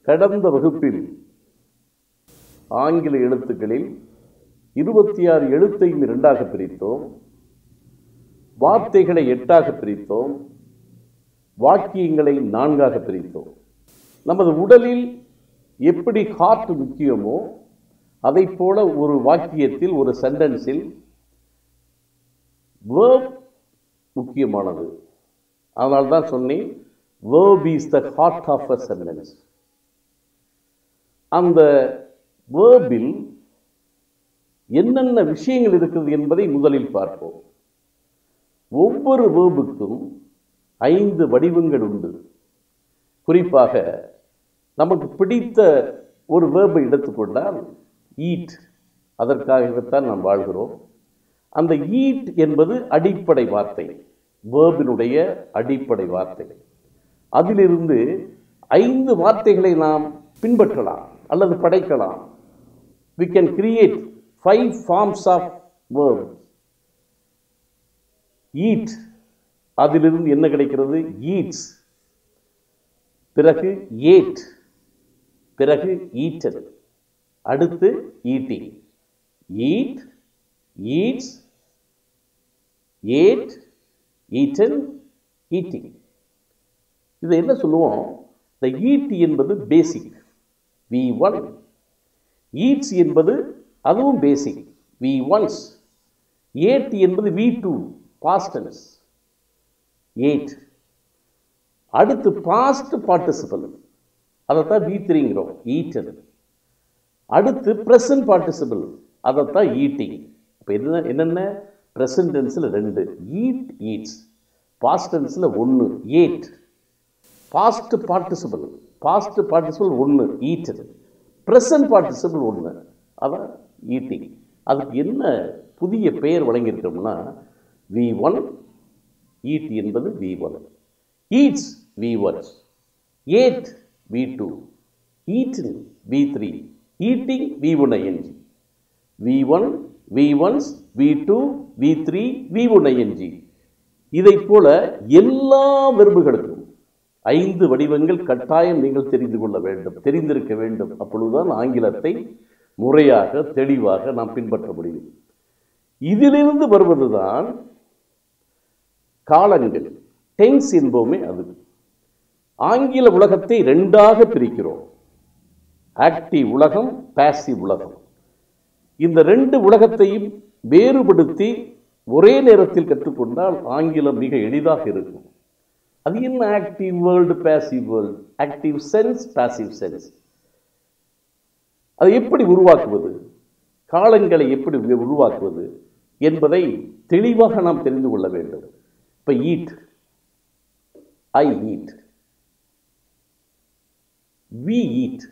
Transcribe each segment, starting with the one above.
கடந்த வகுப்பில் ஆங்கில எழுத்துக்களில் இருபத்தி ஆறு எழுத்தையும் இரண்டாக பிரித்தோம் வார்த்தைகளை எட்டாக பிரித்தோம் வாக்கியங்களை நான்காக பிரித்தோம் நமது உடலில் எப்படி ஹார்ட் முக்கியமோ அதைப் போல ஒரு வாக்கியத்தில் ஒரு சென்டென்ஸில் வேர்ப் முக்கியமானது அதனால தான் சொன்னேன் verb is the heart of a sentence அந்த வேர்பில் என்னென்ன விஷயங்கள் இருக்கிறது என்பதை முதலில் பார்ப்போம் ஒவ்வொரு வேர்புக்கும் ஐந்து வடிவங்கள் உண்டு குறிப்பாக நமக்கு பிடித்த ஒரு வேர்பை எடுத்துக்கொண்டால் ஈட் அதற்காகத்தான் நாம் வாழ்கிறோம் அந்த ஈட் என்பது அடிப்படை வார்த்தை வேர்பினுடைய அடிப்படை வார்த்தை அதிலிருந்து ஐந்து வார்த்தைகளை நாம் பின்பற்றலாம் அல்லது படைக்கலாம் we can create five forms of verbs eat அதிலிருந்து என்ன கிடைக்கிறது eats பிறகு ate பிறகு eaten அடுத்து eating eat eats ate eaten eating இதை என்ன சொல்லுவோம் இந்த ஈட் என்பது பேசிக் வி ஒன் ஈட்ஸ் என்பது அதுவும் பேசிக் வி ஒன்ஸ் ஏட் என்பது வி டூ பாஸ்டன்ஸ் ஏட் அடுத்து பாஸ்ட் பார்ட்டிசிபல் அதைத்தான் வி த்ரீங்கிறோம் ஈட்டன் அடுத்து ப்ரெசன்ட் பார்ட்டிசிபிள் அதைத்தான் ஈட்டிங் இப்போ என்ன என்னென்ன ப்ரெசன்ட் டென்ஸில் ரெண்டு ஈட் ஈட்ஸ் பாஸ்ட் டென்ஸில் ஒன்று ate past participle past participle ஒன்று ஈட்டட் ப்ரெசன்ட் பார்ட்டிசிபிள் ஒன்று அதான் ஈட்டிங் அதுக்கு என்ன புதிய பெயர் வழங்கியிருக்கோம்னா வி ஒன் ஈட் என்பது V one eats V ones ate V two eaten V three eating V one ING V one V ones V two V three V one ING இதைப் போல எல்லா வெறுப்புகளுக்கும் ஐந்து வடிவங்கள் கட்டாயம் நீங்கள் தெரிந்து கொள்ள வேண்டும் தெரிந்திருக்க வேண்டும் அப்பொழுதுதான் ஆங்கிலத்தை முறையாக தெளிவாக நாம் பின்பற்ற முடியும் இதிலிருந்து வருவதுதான் காலங்கள் டென்ஸ் என்போமே அது ஆங்கில உலகத்தை ரெண்டாக பிரிக்கிறோம் ஆக்டிவ் உலகம் பாசிவ் உலகம் இந்த ரெண்டு உலகத்தையும் வேறுபடுத்தி ஒரே நேரத்தில் கற்றுக்கொண்டால் ஆங்கிலம் மிக எளிதாக இருக்கும் அது என்ன active world passive world active sense passive sense அதை எப்படி உருவாக்குவது காலங்களை எப்படி உருவாக்குவது என்பதை தெளிவாக நாம் தெரிந்து கொள்ள வேண்டும் இப்போ eat I eat we eat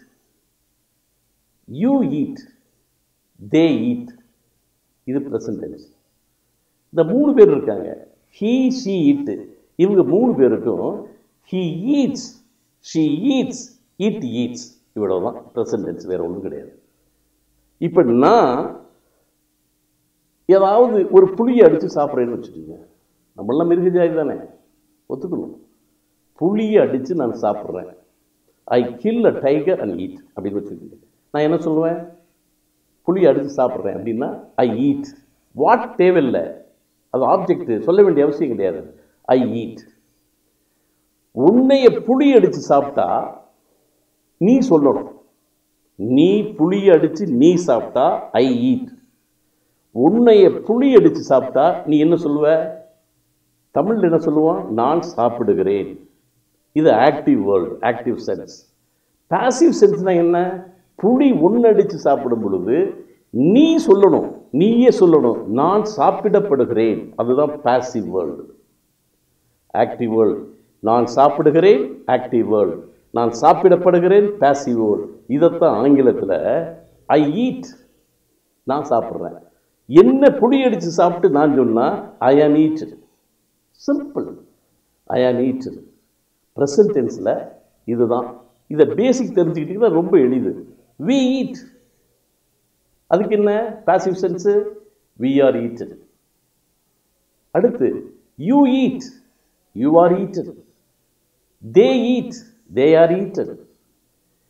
you eat they eat இது ப்ரெசன்டென்ஸ் இந்த மூணு பேர் இருக்காங்க ஹீ ஷீ ஈட்டு இவங்க மூணு பேருக்கும் he eats she eats it eats இவ்வளவுதான் ப்ரெசன்டென்ஸ் வேற ஒன்றும் கிடையாது இப்போ நான் ஏதாவது ஒரு புளியை அடித்து சாப்பிட்றேன்னு வச்சுக்கோங்க நம்மளாம் மிருகஜாதி தானே ஒத்துக்கணும் புளியை அடித்து நான் சாப்பிட்றேன் I kill a tiger and eat அப்படின்னு வச்சுக்கோங்க நான் என்ன சொல்லுவேன் புளியை அடித்து சாப்பிட்றேன் அப்படின்னா ஐ ஈட் வாட் தேவையில்லை அது ஆப்ஜெக்ட் சொல்ல வேண்டிய அவசியம் கிடையாது ஐ ஈட் உன்னைய புளி அடித்து சாப்பிட்டா நீ சொல்லணும் நீ புளி அடித்து நீ சாப்பிட்டா ஐ ஈட் உன்னைய புளி அடித்து சாப்பிட்டா நீ என்ன சொல்லுவ தமிழில் என்ன சொல்லுவான் நான் சாப்பிடுகிறேன் இது active world active sense passive சென்ஸ்னா என்ன புளி ஒன்னடிச்சு சாப்பிடும் பொழுது நீ சொல்லணும் நீயே சொல்லணும் நான் சாப்பிடப்படுகிறேன் அதுதான் பாசிவ் வேர்ல்டு ஆக்டிவ் வேர்ல்டு நான் சாப்பிடுகிறேன் ஆக்டிவ் வேர்ல்டு நான் சாப்பிடப்படுகிறேன் பாசிவ் வேர்ல்டு இதைத்தான் ஆங்கிலத்தில் ஐ ஈட் நான் சாப்பிட்றேன் என்ன புளி அடித்து சாப்பிட்டு நான் சொன்னால் ஐ ஆம் ஈட் சிம்பிள் ஐ ஆம் ஈட் ப்ரெசன்ட் டென்ஸில் இதுதான் இதை பேசிக் தெரிஞ்சுக்கிட்டிங்கன்னா ரொம்ப எளிது வி ஈட் அதுக்கு என்ன passive sense we are eated அடுத்து you eat you are eated they eat they are eated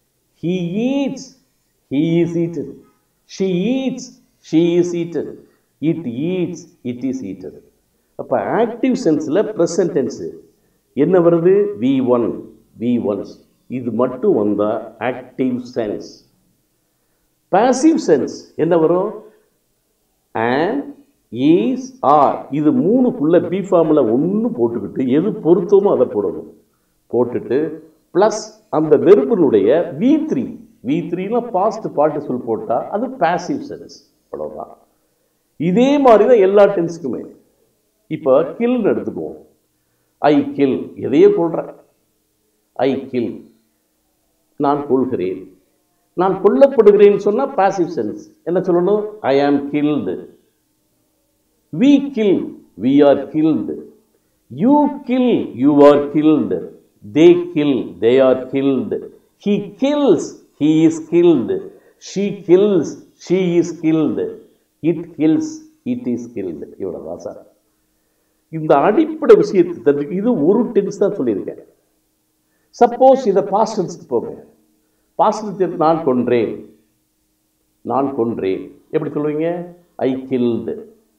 he eats he is eaten she eats she is eaten it eats it is eaten அப்போ active சென்ஸில் present tense என்ன வருது we one V once இது மட்டும் வந்தால் active sense passive sense என்ன வரும் and is R இது மூணுக்குள்ள பி ஃபார்மில் ஒன்று போட்டுக்கிட்டு எது பொருத்தமோ அதை போடணும் போட்டுட்டு ப்ளஸ் அந்த வெறுப்பினுடைய வி த்ரீ வி த்ரீனா பாஸ்ட் பாட்டு சொல் போட்டால் அது பாசிவ் சென்ஸ் அவ்வளோதான் இதே மாதிரி தான் எல்லா டென்ஸுக்குமே இப்போ கில்னு எடுத்துக்குவோம் ஐ கில் எதையே கொள்கிறேன் ஐ கில் நான் கொள்கிறேன் நான் கொல்லப்படுகிறேன்னு சொன்னால் பாசிவ் சென்ஸ் என்ன சொல்லணும் I am killed we kill we are killed you kill you are killed they kill they are killed he kills he is killed she kills she is killed it kills it is killed இவ்வளோதான் sir இந்த அடிப்படை விஷயத்தை தெரிஞ்சு இது ஒரு tense தான் சொல்லியிருக்கேன் suppose இதை பாஸ்டன்ஸ்க்கு போங்க பாஸ்டன்ஸ் நான் கொன்றேன் நான் கொன்றேன் எப்படி சொல்லுவீங்க ஐ கில்டு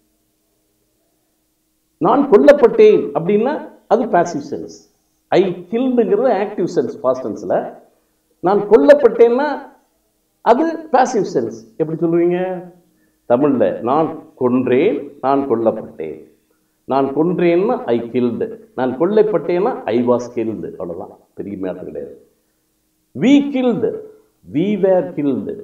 நான் கொல்லப்பட்டேன் அப்படின்னா அது பாசிவ் சென்ஸ் ஐ கில்டுங்கிறது ஆக்டிவ் சென்ஸ் பாஸ்டன்ஸில் நான் கொல்லப்பட்டேன்னா அது பாசிவ் சென்ஸ் எப்படி சொல்லுவீங்க தமிழில் நான் கொன்றேன் நான் கொல்லப்பட்டேன் நான் கொன்றேன்னா ஐ கில்டு நான் கொல்லைப்பட்டேன்னா ஐ வாஸ் கில்டு அவ்வளோதான் பெரிய மேட்டர் கிடையாது we killed we were killed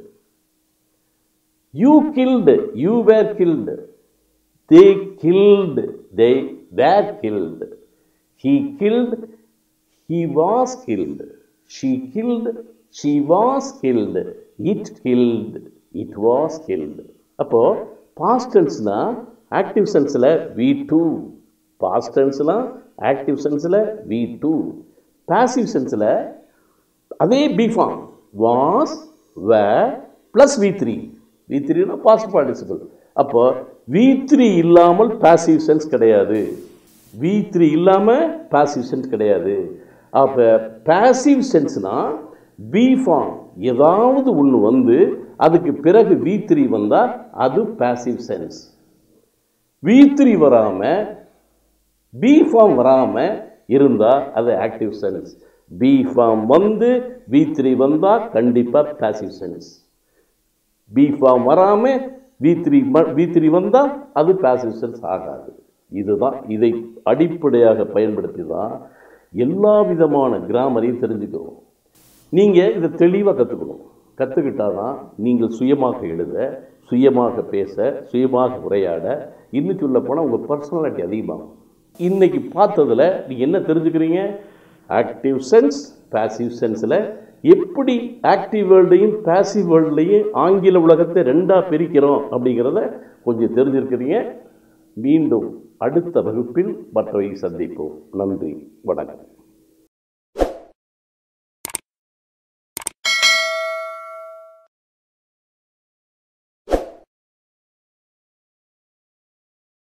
you killed you were killed they killed they were killed he killed he was killed she killed she was killed it killed it was killed அப்போ past டென்ஸ்னா active சென்ஸில் V two past டென்ஸ்லாம் active சென்ஸில் V two passive சென்ஸில் அதே be form was were plus V three V த்ரீனா past participle அப்போ V three இல்லாமல் பாசிவ் சென்ஸ் கிடையாது வி த்ரீ இல்லாமல் பாசிவ் சென்ஸ் கிடையாது அப்போ பாசிவ் சென்ஸ்னால் பி ஃபார்ம் ஏதாவது ஒன்று வந்து அதுக்கு பிறகு வி த்ரீ வந்தால் அது பாசிவ் சென்ஸ் வி த்ரீ வராமல் பி ஃபார்ம் வராமல் இருந்தால் அது ஆக்டிவ் சென்ஸ் பி ஃபார்ம் வந்து வி த்ரீ வந்தால் கண்டிப்பாக பாசிவ் சென்ஸ் பி ஃபார்ம் வராமல் வி த்ரீ வி த்ரீ வந்தால் அது பாசிவ் சென்ஸ் ஆகாது இதுதான் இதை அடிப்படையாக பயன்படுத்தி தான் எல்லா விதமான கிராமரையும் தெரிஞ்சுக்கிறோம் நீங்கள் இதை தெளிவாக கற்றுக்கணும் கற்றுக்கிட்டால் தான் நீங்கள் சுயமாக எழுத சுயமாக பேச சுயமாக உரையாட இன்னும் சொல்ல போனால் உங்கள் பர்சனாலிட்டி அதிகமாகும் இன்னைக்கு பார்த்ததில் நீங்கள் என்ன தெரிஞ்சுக்கிறீங்க ஆக்டிவ் சென்ஸ் பாசிவ் சென்ஸில் எப்படி ஆக்டிவ் வேர்ல்டையும் பாசிவ் வேர்ல்டையும் ஆங்கில உலகத்தை ரெண்டாக பிரிக்கிறோம் அப்படிங்கிறத கொஞ்சம் தெரிஞ்சிருக்கிறீங்க மீண்டும் அடுத்த வகுப்பில் மற்றவை சந்திப்போம் நன்றி வணக்கம்